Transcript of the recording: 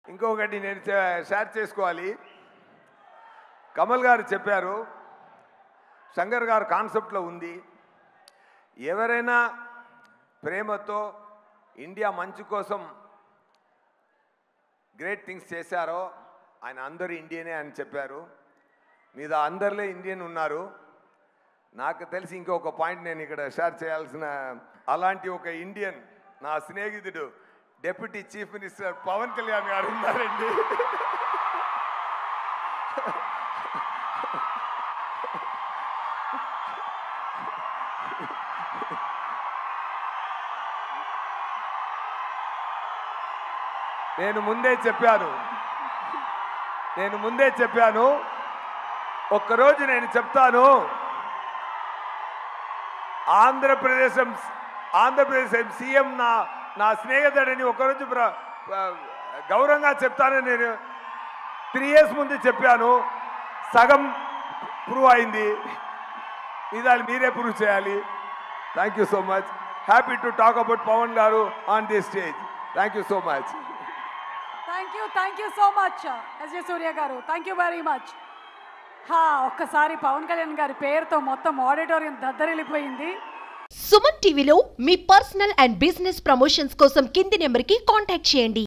ఇంకొకటి నేను చే- షేర్ చేసుకోవాలి కమల్ గారు చెప్పారు శంకర్ గారు కాన్సెప్ట్లో ఉంది ఎవరైనా ప్రేమతో ఇండియా మంచి కోసం గ్రేట్ థింగ్స్ చేశారో ఆయన అందరూ ఇండియనే అని చెప్పారు మీద అందరిలో ఇండియన్ ఉన్నారు నాకు తెలిసి ఇంకొక పాయింట్ నేను ఇక్కడ షేర్ చేయాల్సిన అలాంటి ఒక ఇండియన్ నా స్నేహితుడు deputy chief minister Pawan Kalyan గారు ఉన్నారండి నేను ముందే చెప్పాను నేను ముందే చెప్పాను ఒక్కరోజు నేను చెప్తాను ఆంధ్రప్రదేశ్ ఆంధ్రప్రదేశ్ సీఎం నా నా స్నేహితుడని ఒకరోజు ప్ర- ప్ర- గౌరవంగా చెప్తానని నేను త్రీ ఇయర్స్ ముందు చెప్పాను సగం ప్రూవ్ అయింది ఇదాలు మీరే ప్రూవ్ చేయాలి thank you so much happy to talk about Pawan గారు on the stage thank you so much thank you thank you so much SJ Surya గారు థ్యాంక్ యూ వెరీ మచ్ హా ఒక్కసారి పవన్ కళ్యాణ్ గారి పేరుతో మొత్తం ఆడిటోరియం దద్దరిల్లిపోయింది సుమన్ టీవీలో మీ పర్సనల్ అండ్ బిజినెస్ ప్రమోషన్స్ కోసం కింది నెంబర్కి కాంటాక్ట్ చేయండి